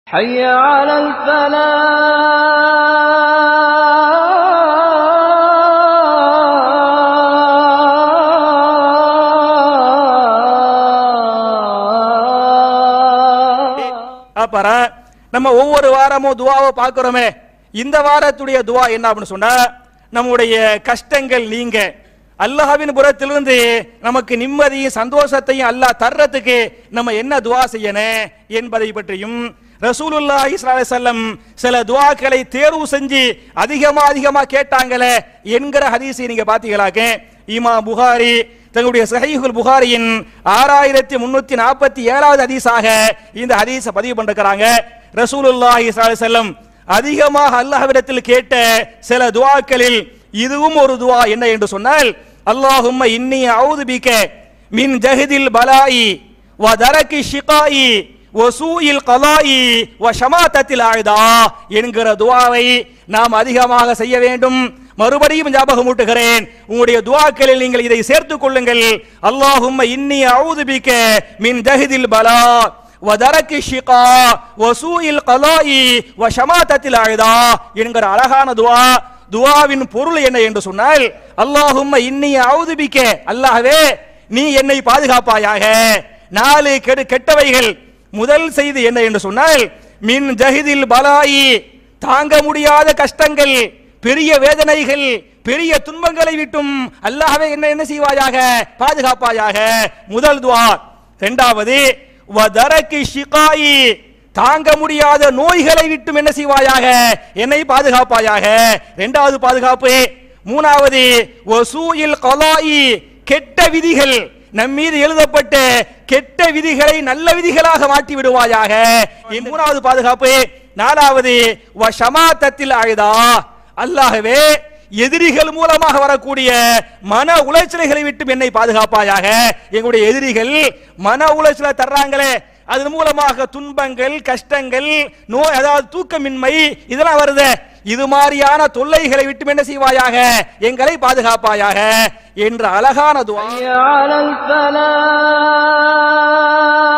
حي على الفلاح அப்புறம் நம்ம ஒவ்வொரு வாரமும் துவாவை பார்க்கிறோமே இந்த வாரத்துடைய துவா என்ன அப்படின்னு சொன்னா நம்முடைய கஷ்டங்கள் நீங்க அல்லாஹ்வின் புறத்திலிருந்து நமக்கு நிம்மதியும் சந்தோஷத்தையும் அல்லாஹ் தர்றதுக்கு நம்ம என்ன துவா செய்யணும் என்பதை பற்றியும் ரசூலுல்லாஹி ஸல்லல்லாஹு அலைஹி வஸல்லம் சில துவாக்களை தேர்வு செஞ்சு அதிகமா அதிகமா கேட்டாங்களே என்கிற ஹதீஸை நீங்க பாத்தீங்களாக்க இமா புகாரி தங்களுடைய சஹீஹுல் புகாரியின் ஆறாயிரத்தி முன்னூத்தி நாற்பத்தி ஏழாவது ஹதீஸாக இந்த ஹதீஸை பதிவு பண்ணிருக்கிறாங்க ரசூலுல்லாஹி ஸல்லல்லாஹு அலைஹி வஸல்லம் அதிகமாக அல்லாஹ்விடத்தில் கேட்ட சில துஆக்களில் இதுவும் ஒரு துஆ என்ன என்று சொன்னால் அல்லாஹும்ம இன்னி அவுது பிக மின் ஜஹதில் பலாயி வ தரக்கி ஷிகாயி வசூயில் கலாயி வ ஷமாத்தத்தில் ஆயுதா என்கிற துவாவை நாம் அதிகமாக செய்ய வேண்டும் மறுபடியும் ஞாபகம் ஊட்டுகிறேன் உங்களுடைய துவாக்களில் நீங்கள் இதை சேர்த்துக் கொள்ளுங்கள் அல்லாஹும்ம இன்னி அவுது பிக மின் ஜஹதில் பலா வதரக்கு ஷிகா வசூயில் கலாயி வ ஷமாத்தத்தில் ஆயுதா என்கிற அழகான துவா துவாவின் பொருள் என்ன என்று சொன்னால் அல்லாஹும்ம இன்னி அவுது பிக்க அல்லாஹ்வே நீ என்னை பாதுகாப்பாயாக நாலு கெடு கெட்டவைகள் முதல் செய்தி என்ன என்று சொன்னால் மின் ஜஹிதில் பலாயி தாங்க முடியாத கஷ்டங்கள் பெரிய வேதனைகள் பெரிய துன்பங்களை விட்டும் அல்லாஹ்வே என்ன என்ன செய்வாயாக பாதுகாப்பாயாக முதல் துவா இரண்டாவது வதரக்கு ஷிகாயி தாங்க முடியாத நோய்களை விட்டும் என்ன செய்வாயாக என்னை பாதுகாப்பாயாக இரண்டாவது பாதுகாப்பு மூணாவது வசூயில் கலாயி கெட்ட விதிகள் நம் மீது எழுதப்பட்ட கெட்ட விதிகளை நல்ல விதிகளாக மாற்றி விடுவாயாக என் மூணாவது பாதுகாப்பு நாலாவது வ ஷமாத்தத்தில் ஆயுதா அல்லாஹ்வே எதிரிகள் மூலமாக வரக்கூடிய மன உளைச்சல்களை விட்டு என்னை பாதுகாப்பாயாக எங்களுடைய எதிரிகள் மன உளைச்சலை தர்றாங்களே அதன் மூலமாக துன்பங்கள் கஷ்டங்கள் நோய் அதாவது தூக்கமின்மை இதெல்லாம் வருது இது மாதிரியான தொல்லைகளை விட்டு என்ன செய்வாயாக எங்களை பாதுகாப்பாயாக என்ற அழகான துவா حي على الفلاح